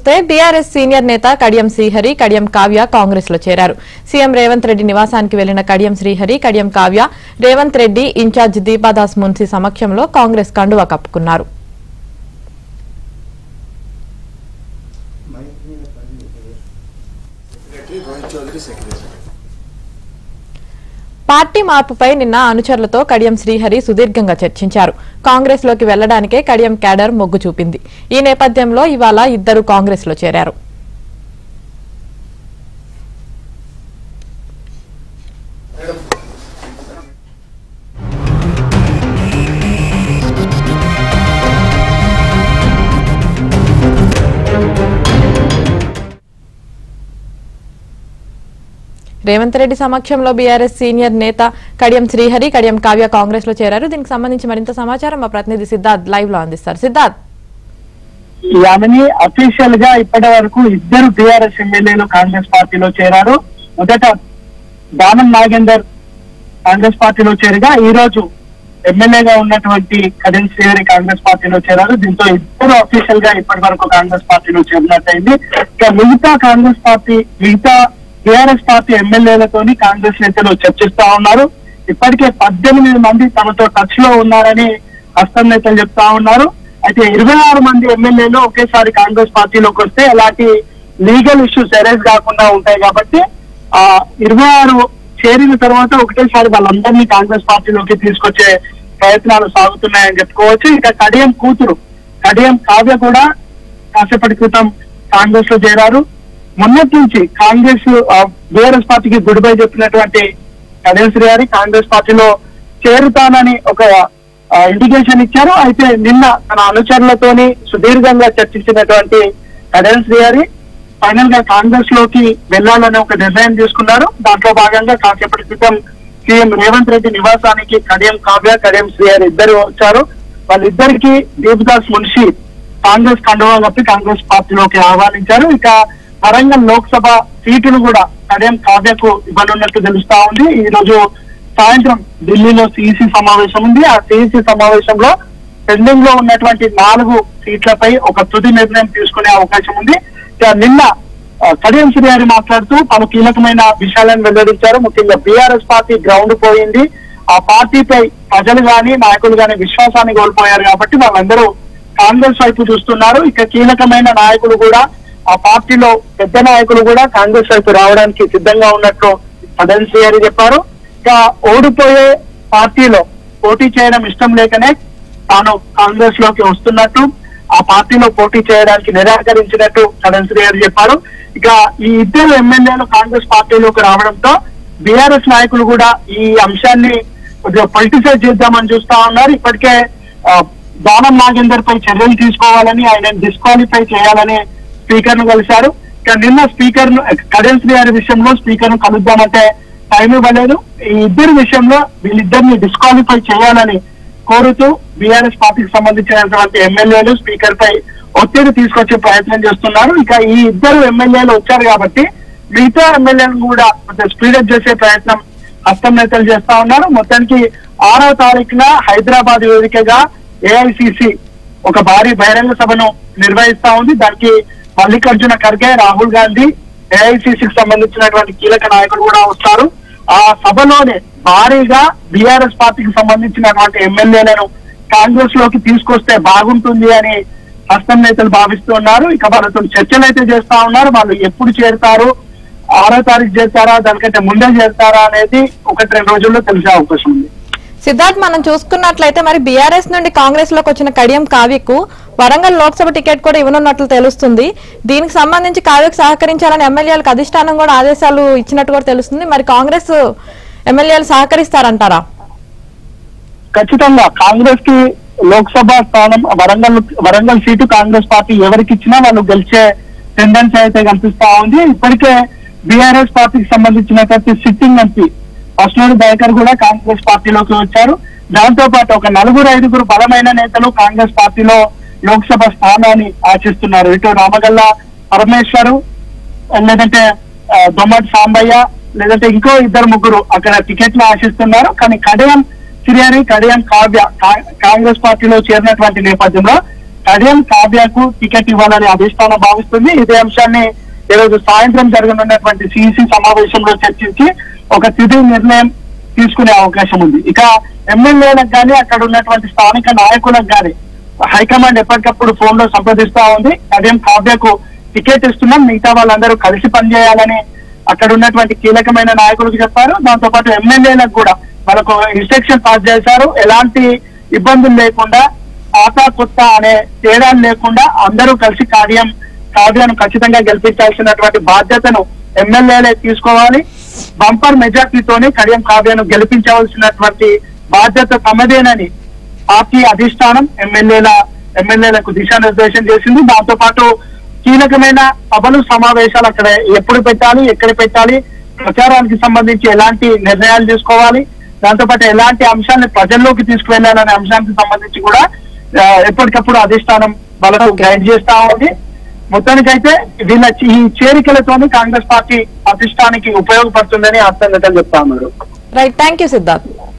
చూస్తే BRS senior నేత కడియం శ్రీహరి కడియం కావ్య కాంగ్రెస్ లో చేరారు సీఎం రేవంత్ రెడ్డి నివాసానికి వెళ్లిన కడియం శ్రీహరి కడియం కావ్య రేవంత్ రెడ్డి ఇన్ఛార్జ్ దీపాదాస్ మున్సీ సమక్షంలో కాంగ్రెస్ కండువా కప్పుకున్నారు secretary Rohit Chowdary secretary party మార్పుపై నిన్న అనుచరులతో కడియం శ్రీహరి సుదీర్ఘంగా చర్చించారు కాంగ్రెస్ లోకి వెళ్లడానికే కడియం క్యాడర్ మొగ్గు చూపింది ఈ నేపథ్యంలో ఇవాళ ఇద్దరు కాంగ్రెస్ లో చేరారు రేవంత్ రెడ్డి సమక్షంలో బీఆర్ఎస్ సీనియర్ నేత కడియం శ్రీహరి కడియం కావ్య కాంగ్రెస్ లో చేరారు దీనికి సంబంధించి మరింత సమాచారం మా ప్రతినిధి సిద్ధార్థ్ లైవ్ లో అందిస్తారు సిద్ధార్థ్ ఆమెని అఫీషియల్ గా ఇప్పటి వరకు ఇద్దరు టీఆర్ఎస్ ఎమ్మెల్యేలు కాంగ్రెస్ పార్టీలో చేరారు మొదట దానం నాగేందర్ కాంగ్రెస్ పార్టీలో చేరగా ఈ రోజు ఎమ్మెల్యేగా ఉన్నటువంటి కడియం శ్రీహరి కాంగ్రెస్ పార్టీలో చేరారు దీంతో ఇద్దరు అఫీషియల్ గా ఇప్పటి వరకు కాంగ్రెస్ పార్టీలో చేరినట్టయింది ఇక మిగతా కాంగ్రెస్ పార్టీ మిగతా టీఆర్ఎస్ పార్టీ ఎమ్మెల్యేలతోని కాంగ్రెస్ నేతలు చర్చిస్తా ఉన్నారు ఇప్పటికే పద్దెనిమిది మంది తమతో టచ్ లో ఉన్నారని హస్తం నేతలు చెప్తా ఉన్నారు అయితే ఇరవై ఆరు మంది ఎమ్మెల్యేలు ఒకేసారి కాంగ్రెస్ పార్టీలోకి వస్తే ఎలాంటి లీగల్ ఇష్యూస్ ఎరేజ్ కాకుండా ఉంటాయి కాబట్టి ఆ ఇరవై ఆరు చేరిన తర్వాత ఒకటేసారి వాళ్ళందరినీ కాంగ్రెస్ పార్టీలోకి తీసుకొచ్చే ప్రయత్నాలు సాగుతున్నాయని చెప్పుకోవచ్చు ఇక కడియం కూతురు కడియం కావ్య కూడా కాసేపటి క్రితం కాంగ్రెస్ లో చేరారు మొన్నటి నుంచి కాంగ్రెస్ బీఆర్ఎస్ పార్టీకి గుడ్ బై చెప్పినటువంటి కడియం శ్రీ గారి కాంగ్రెస్ పార్టీలో చేరుతానని ఒక ఇండికేషన్ ఇచ్చారు అయితే నిన్న తన అనుచరులతోని సుదీర్ఘంగా చర్చించినటువంటి కడియం శ్రీ గారి ఫైనల్ గా కాంగ్రెస్ లోకి వెళ్లాలని ఒక నిర్ణయం తీసుకున్నారు దాంట్లో భాగంగా కాసేపటి క్రితం సీఎం రేవంత్ రెడ్డి నివాసానికి కడియం కావ్య కడియం శ్రీహరి ఇద్దరు వచ్చారు వాళ్ళిద్దరికి దీపదాస్ మున్షి కాంగ్రెస్ కండువా కప్పి కాంగ్రెస్ పార్టీలోకి ఆహ్వానించారు ఇక వరంగల్ లోక్సభ సీటును కూడా కడియం కావ్యకు ఇవ్వనున్నట్టు తెలుస్తా ఉంది ఈ రోజు సాయంత్రం ఢిల్లీలో సిఇసి సమావేశం ఉంది ఆ సిఇసి సమావేశంలో పెండింగ్ లో ఉన్నటువంటి నాలుగు సీట్లపై ఒక తుది నిర్ణయం తీసుకునే అవకాశం ఉంది ఇక నిన్న ఆ, కడియం శ్రీహరి మాట్లాడుతూ పలు కీలకమైన విషయాలను వెల్లడించారు ముఖ్యంగా బీఆర్ఎస్ పార్టీ గ్రౌండ్ పోయింది ఆ పార్టీపై ప్రజలు గాని నాయకులు గాని విశ్వాసాన్ని కోల్పోయారు కాబట్టి వాళ్ళందరూ కాంగ్రెస్ వైపు చూస్తున్నారు ఇక కీలకమైన నాయకులు కూడా ఆ పార్టీలో పెద్ద నాయకులు కూడా కాంగ్రెస్ వైపు రావడానికి సిద్ధంగా ఉన్నట్లు కడియం శ్రీహరి చెప్పారు ఇక ఓడిపోయే పార్టీలో పోటీ చేయడం ఇష్టం లేకనే తాను కాంగ్రెస్ లోకి వస్తున్నట్టు ఆ పార్టీలో పోటీ చేయడానికి నిరాకరించినట్టు కరణ్ శ్రీ గారు చెప్పారు ఇక ఈ ఇద్దరు ఎమ్మెల్యేలు కాంగ్రెస్ పార్టీలోకి రావడంతో బీఆర్ఎస్ నాయకులు కూడా ఈ అంశాన్ని కొద్దిగా పొలిటిసైజ్ చేద్దామని చూస్తా ఉన్నారు ఇప్పటికే ఆ, దానం నాగేందర్ పై చర్యలు తీసుకోవాలని ఆయన డిస్క్వాలిఫై చేయాలని స్పీకర్ ను కలిశారు ఇక నిన్న స్పీకర్ ను కరణ్ శ్రీ గారి విషయంలో స్పీకర్ ను కలుద్దామంటే టైం ఇవ్వలేదు ఈ ఇద్దరి విషయంలో వీళ్ళిద్దరిని డిస్క్వాలిఫై చేయాలని కోరుతూ బీఆర్ఎస్ పార్టీకి సంబంధించినటువంటి ఎమ్మెల్యేలు స్పీకర్ పై ఒత్తిడి తీసుకొచ్చే ప్రయత్నం చేస్తున్నారు ఇక ఈ ఇద్దరు ఎమ్మెల్యేలు వచ్చారు కాబట్టి మిగతా ఎమ్మెల్యేలను కూడా కొంచెం స్పీడప్ చేసే ప్రయత్నం హస్తం నేతలు చేస్తా ఉన్నారు మొత్తానికి ఆరో తారీఖున హైదరాబాద్ వేదికగా ఏఐసిసి ఒక భారీ బహిరంగ సభను నిర్వహిస్తా ఉంది దానికి మల్లికార్జున ఖర్గే రాహుల్ గాంధీ ఏఐసిసికి సంబంధించినటువంటి కీలక నాయకులు కూడా వస్తారు ఆ సభలోనే భారీగా బీఆర్ఎస్ పార్టీకి సంబంధించినటువంటి ఎమ్మెల్యేలను కాంగ్రెస్ లోకి తీసుకొస్తే బాగుంటుంది అని హస్తం నేతలు భావిస్తున్నారు ఇక వాళ్ళతో చర్చలు అయితే చేస్తా ఉన్నారు వాళ్ళు ఎప్పుడు చేరుతారు ఆరో తారీఖు చేస్తారా దానికంటే ముందే చేస్తారా అనేది ఒకటి రెండు రోజుల్లో తెలిసే అవకాశం ఉంది సిద్ధార్థ్ మనం చూసుకున్నట్లయితే మరి బీఆర్ఎస్ నుండి కాంగ్రెస్ లోకి వచ్చిన కడియం కావ్యకు వరంగల్ లోక్సభ టికెట్ కూడా ఇవ్వనున్నట్లు తెలుస్తుంది దీనికి సంబంధించి కావ్యకు సహకరించాలని ఎమ్మెల్యేలకు అధిష్టానం కూడా ఆదేశాలు ఇచ్చినట్టు కూడా తెలుస్తుంది మరి కాంగ్రెస్ ఎమ్మెల్యేలు సహకరిస్తారంటారా ఖచ్చితంగా కాంగ్రెస్ కి లోక్సభ స్థానం వరంగల్ వరంగల్ సీటు కాంగ్రెస్ పార్టీ ఎవరికి ఇచ్చినా వాళ్ళు గెలిచే టెండెన్సీ అయితే కనిపిస్తా ఉంది ఇప్పటికే బీఆర్ఎస్ పార్టీకి సంబంధించినటువంటి సిట్టింగ్ ఎంపీ అశ్వని దయాకర్ కూడా కాంగ్రెస్ పార్టీలోకి వచ్చారు దాంతో పాటు ఒక నలుగురు ఐదుగురు బలమైన నేతలు కాంగ్రెస్ పార్టీలో లోక్సభ స్థానాన్ని ఆశిస్తున్నారు ఇటు రామగల్ల పరమేశ్వరు లేదంటే ఆ, దొమ్మటి సాంబయ్య లేదంటే ఇంకో ఇద్దరు ముగ్గురు అక్కడ టికెట్లు ఆశిస్తున్నారు కానీ కడియం సిరియాని కడియం కావ్య కా- కాంగ్రెస్ పార్టీలో చేరినటువంటి నేపథ్యంలో కడియం కావ్యకు టికెట్ ఇవ్వాలని అధిష్టానం భావిస్తుంది ఇదే అంశాన్ని ఈరోజు సాయంత్రం జరగనున్నటువంటి సిఇసి సమావేశంలో చర్చించి ఒక తుది నిర్ణయం తీసుకునే అవకాశం ఉంది ఇక ఎమ్మెల్యేలకు కానీ అక్కడ ఉన్నటువంటి స్థానిక నాయకులకు కానీ హైకమాండ్ ఎప్పటికప్పుడు ఫోన్ లో సంప్రదిస్తా ఉంది కడియం కావ్యకు టికెట్ ఇస్తున్నాం మిగతా వాళ్ళందరూ కలిసి పనిచేయాలని అక్కడ ఉన్నటువంటి కీలకమైన నాయకులకు చెప్పారు దాంతో పాటు ఎమ్మెల్యేలకు కూడా వాళ్ళకు ఇన్స్ట్రక్షన్ పాస్ చేశారు ఎలాంటి ఇబ్బందులు లేకుండా పాత కొత్త అనే తేడాలు లేకుండా అందరూ కలిసి కార్యం కావ్యను ఖచ్చితంగా గెలిపించాల్సినటువంటి బాధ్యతను ఎమ్మెల్యేలే తీసుకోవాలి బంపర్ మెజార్టీతోనే కడియం కావ్యను గెలిపించవలసినటువంటి బాధ్యత తమదేనని పార్టీ అధిష్టానం ఎమ్మెల్యేల ఎమ్మెల్యేలకు దిశానిర్దేశం చేసింది దాంతో పాటు కీలకమైన సభలు సమావేశాలు అక్కడ ఎప్పుడు పెట్టాలి ఎక్కడ పెట్టాలి ప్రచారానికి సంబంధించి ఎలాంటి నిర్ణయాలు తీసుకోవాలి దాంతో పాటు ఎలాంటి అంశాన్ని ప్రజల్లోకి తీసుకువెళ్లాలనే అంశానికి సంబంధించి కూడా ఆ, ఎప్పటికప్పుడు అధిష్టానం వాళ్ళకు Okay. గైడ్ చేస్తా ఉంది మొత్తానికైతే వీళ్ళ చి- ఈ చేరికలతోని కాంగ్రెస్ పార్టీ అధిష్టానికి ఉపయోగపడుతుందని అర్థంగా చెప్తా ఉన్నారు రైట్ థ్యాంక్ యూ సిద్ధార్థ్